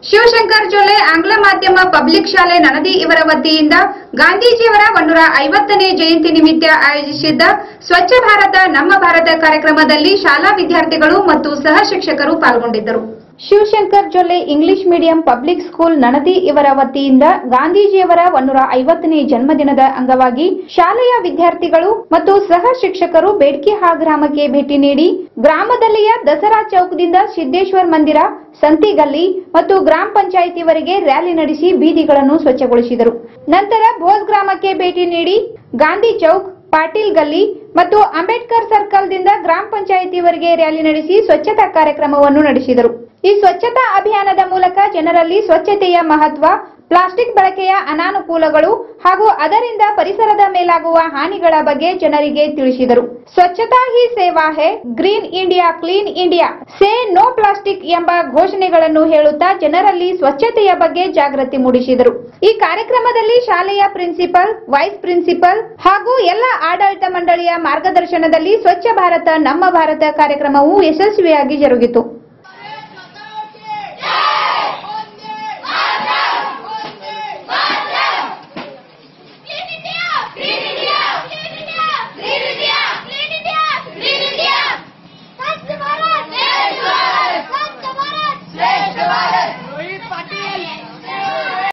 ಶಿವಶಂಕರ್ ಜೊಲ್ಲೆ ಆಂಗ್ಲ ಮಾಧ್ಯಮ ಪಬ್ಲಿಕ್ ಶಾಲೆ ನನದಿ ಇವರ ವತಿಯಿಂದ ಗಾಂಧೀಜಿಯವರ ಒಂದೂರ ಐವತ್ತನೇ ಜಯಂತಿ ನಿಮಿತ್ತ ಆಯೋಜಿಸಿದ್ದ ಸ್ವಚ್ಛ ಭಾರತ ನಮ್ಮ ಭಾರತ ಕಾರ್ಯಕ್ರಮದಲ್ಲಿ ಶಾಲಾ ವಿದ್ಯಾರ್ಥಿಗಳು ಮತ್ತು ಸಹ ಶಿಕ್ಷಕರು ಪಾಲ್ಗೊಂಡಿದ್ದರು Shivashankar Jolle English medium public school Nanadi ಇವರ ವತಿಯಿಂದ ಗಾಂಧೀಜಿಯವರ ಒಂದೂರ ಐವತ್ತನೇ ಜನ್ಮದಿನದ ಅಂಗವಾಗಿ ಶಾಲೆಯ ವಿದ್ಯಾರ್ಥಿಗಳು ಮತ್ತು ಸಹ ಶಿಕ್ಷಕರು ಬೇಡ್ಕಿಹಾಳ್ ಗ್ರಾಮಕ್ಕೆ ಭೇಟಿ ನೀಡಿ ಗ್ರಾಮದಲ್ಲಿಯ ದಸರಾ ಚೌಕದಿಂದ ಸಿದ್ದೇಶ್ವರ್ ಮಂದಿರ ಸಂತಿಗಲ್ಲಿ ಮತ್ತು ಗ್ರಾಮ ಪಂಚಾಯಿತಿವರೆಗೆ ರ್ಯಾಲಿ ನಡೆಸಿ ಬೀದಿಗಳನ್ನು ಸ್ವಚ್ಛಗೊಳಿಸಿದರು ನಂತರ ಭೋಜ್ ಗ್ರಾಮಕ್ಕೆ ಭೇಟಿ ನೀಡಿ ಗಾಂಧಿ ಚೌಕ್ ಪಾಟೀಲ್ ಗಲ್ಲಿ ಮತ್ತು ಅಂಬೇಡ್ಕರ್ ಸರ್ಕಲ್ದಿಂದ ಗ್ರಾಮ ಪಂಚಾಯಿತಿವರೆಗೆ ರ್ಯಾಲಿ ನಡೆಸಿ ಸ್ವಚ್ಛತಾ ಕಾರ್ಯಕ್ರಮವನ್ನು ನಡೆಸಿದರು ಈ ಸ್ವಚ್ಛತಾ ಅಭಿಯಾನದ ಮೂಲಕ ಜನರಲ್ಲಿ ಸ್ವಚ್ಛತೆಯ ಮಹತ್ವ ಪ್ಲಾಸ್ಟಿಕ್ ಬಳಕೆಯ ಅನಾನುಕೂಲಗಳು ಹಾಗೂ ಅದರಿಂದ ಪರಿಸರದ ಮೇಲಾಗುವ ಹಾನಿಗಳ ಬಗ್ಗೆ ಜನರಿಗೆ ತಿಳಿಸಿದರು ಸ್ವಚ್ಛತಾ ಹಿ ಸೇವಾ ಹೇ green India clean India say no plastic ಎಂಬ ಘೋಷಣೆಗಳನ್ನು ಹೇಳುತ್ತಾ ಜನರಲ್ಲಿ ಸ್ವಚ್ಛತೆಯ ಬಗ್ಗೆ ಜಾಗೃತಿ ಮೂಡಿಸಿದರು ಈ ಕಾರ್ಯಕ್ರಮದಲ್ಲಿ ಶಾಲೆಯ ಪ್ರಿನ್ಸಿಪಲ್ ವೈಸ್ ಪ್ರಿನ್ಸಿಪಲ್ ಹಾಗೂ ಎಲ್ಲ ಆಡಳಿತ ಮಂಡಳಿಯ ಮಾರ್ಗದರ್ಶನದಲ್ಲಿ ಸ್ವಚ್ಛ ಭಾರತ ನಮ್ಮ ಭಾರತ ಕಾರ್ಯಕ್ರಮವು ಯಶಸ್ವಿಯಾಗಿ ಜರುಗಿತು